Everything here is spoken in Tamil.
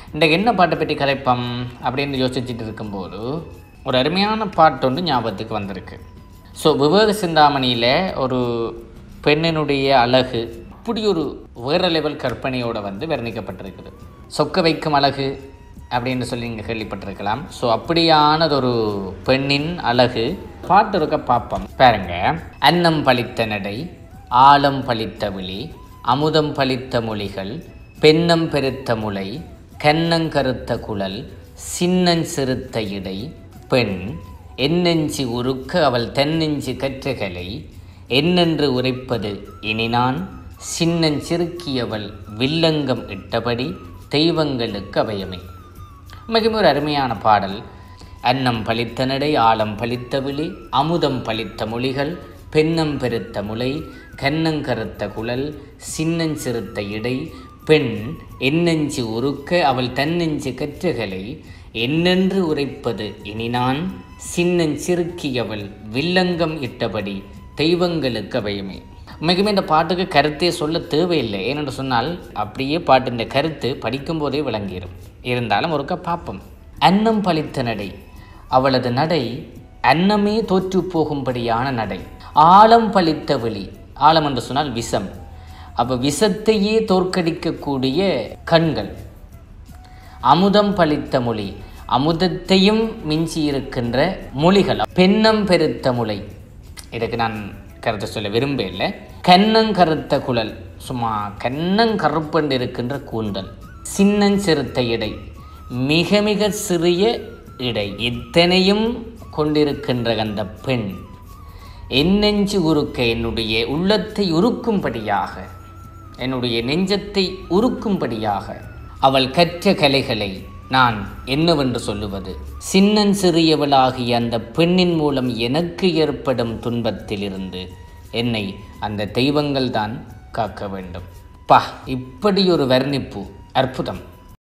இன்றைக்கு என்ன பாட்டை பற்றி கதைப்பம் அப்படின்னு யோசிச்சுட்டு இருக்கும்போது ஒரு அருமையான பாட்டு ஒன்று ஞாபகத்துக்கு வந்திருக்கு ஸோ விவேக சிந்தாமணியில் ஒரு பெண்ணினுடைய அழகு இப்படி ஒரு வேற லெவல் கற்பனையோடு வந்து வர்ணிக்கப்பட்டிருக்குது சொக்க வைக்கும் அழகு அப்படின்னு சொல்லி நீங்கள் கேள்விப்பட்டிருக்கலாம் ஸோ அப்படியானதொரு பெண்ணின் அழகு பாட்டு இருக்க பார்ப்போம் பாருங்க அன்னம் பழித்த நடை ஆழம் பழித்த விழி அமுதம் பழித்த மொழிகள் பெண்ணம் பெருத்த முளை கன்னங்கருத்த குழல் சின்னன் சிறுத்த இடை பெண் என்னெஞ்சி உருக்க அவள் தென்னெஞ்சு கற்றுகளை என்னென்று உரைப்பது இனி நான் சின்னன் சிறுக்கியவள் வில்லங்கம் இட்டபடி தெய்வங்களுக்கு அபயமே மிகவும் ஒரு அருமையான பாடல் அன்னம் பழித்த நடை ஆழம் பழித்த விழி அமுதம் பழித்த மொழிகள் பெண்ணம் பெருத்த முளை கன்னங்கருத்த குழல் சின்னன் சிறுத்த இடை பெண் என்னெஞ்சு உருக்க அவள் தன்னெஞ்சு கற்றுகளை என்னென்று உரைப்பது இனி நான் சின்னன் சிறுக்கியவள் வில்லங்கம் இட்டபடி தெய்வங்களுக்கு அபயமே மிகவும் இந்த பாட்டுக்கு கருத்தே சொல்ல தேவையில்லை ஏனென்று சொன்னால் அப்படியே பாட்டு இந்த கருத்து படிக்கும்போதே விளங்கிடும் இருந்தாலும் ஒருக்க பார்ப்போம் அன்னம் பழித்த நடை அவளது நடை அன்னமே தோற்று போகும்படியான நடை ஆழம் பழித்த விழி ஆழம் என்று சொன்னால் விஷம் அப்போ விஷத்தையே தோற்கடிக்கக்கூடிய கண்கள் அமுதம் பழித்த மொழி அமுதத்தையும் மிஞ்சி இருக்கின்ற மொழிகள் பெண்ணம் பெருத்த முளை இதுக்கு நான் கருத்தை சொல்ல விரும்பல கன்னங்கருத்த குழல் சும்மா கன்னங்கருப்பண்டு இருக்கின்ற கூந்தல் சின்னன் சிறுத்த இடை மிக மிக சிறிய இடை இத்தனையும் கொண்டிருக்கின்ற அந்த பெண் என்னெஞ்சு உருக்க என்னுடைய உள்ளத்தை உருக்கும்படியாக என்னுடைய நெஞ்சத்தை உருக்கும்படியாக அவள் கற்ற கலைகளை நான் என்னவென்று சொல்லுவது சின்னன் சிறியவளாகிய அந்த பெண்ணின் மூலம் எனக்கு ஏற்படும் துன்பத்திலிருந்து என்னை அந்த தெய்வங்கள் தான் காக்க வேண்டும் பா இப்படி ஒரு வர்ணிப்பு அற்புதம்